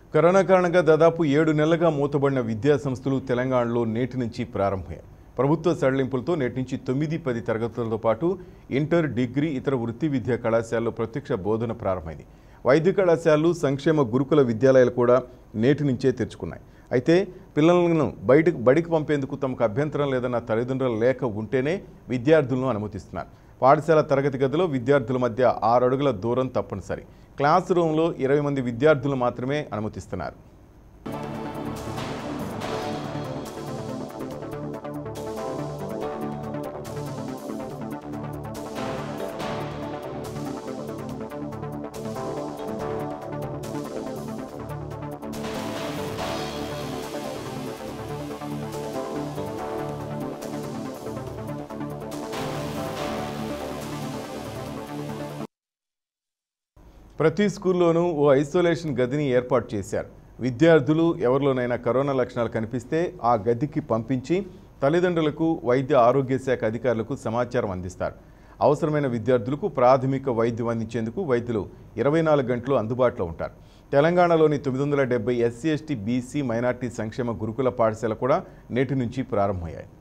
corona కారణంగా దాదాపు ఏడు నెలలుగా మూతబడిన విద్యా సంస్థలు తెలంగాణలో నేటి నుంచి ప్రారంభమయ్యాయి ప్రభుత్వ సడలింపులతో నేటి నుంచి తొమ్మిది పది తరగతులతో పాటు ఇంటర్ డిగ్రీ ఇతర వృత్తి విద్యా కళాశాలలో ప్రత్యక్ష బోధన ప్రారంభమైంది వైద్య కళాశాలలు సంక్షేమ గురుకుల విద్యాలయాలు కూడా నేటి నుంచే తెరుచుకున్నాయి అయితే పిల్లలను బయటకు బడికి పంపేందుకు తమకు అభ్యంతరం లేదన్న తల్లిదండ్రుల లేఖ ఉంటేనే విద్యార్థులను అనుమతిస్తున్నారు పాఠశాల తరగతి గదిలో విద్యార్థుల మధ్య ఆరు అడుగుల దూరం తప్పనిసరి క్లాస్ రూమ్లో ఇరవై మంది విద్యార్థులు మాత్రమే అనుమతిస్తున్నారు ప్రతి స్కూల్లోనూ ఓ ఐసోలేషన్ గదిని ఏర్పాటు చేశారు విద్యార్థులు ఎవరిలోనైనా కరోనా లక్షణాలు కనిపిస్తే ఆ గదికి పంపించి తల్లిదండ్రులకు వైద్య ఆరోగ్య శాఖ అధికారులకు సమాచారం అందిస్తారు అవసరమైన విద్యార్థులకు ప్రాథమిక వైద్యం అందించేందుకు వైద్యులు ఇరవై నాలుగు గంటలు అందుబాటులో ఉంటారు తెలంగాణలోని తొమ్మిది వందల డెబ్బై ఎస్సీ ఎస్టీ బీసీ మైనార్టీ సంక్షేమ గురుకుల పాఠశాల కూడా నేటి నుంచి ప్రారంభమయ్యాయి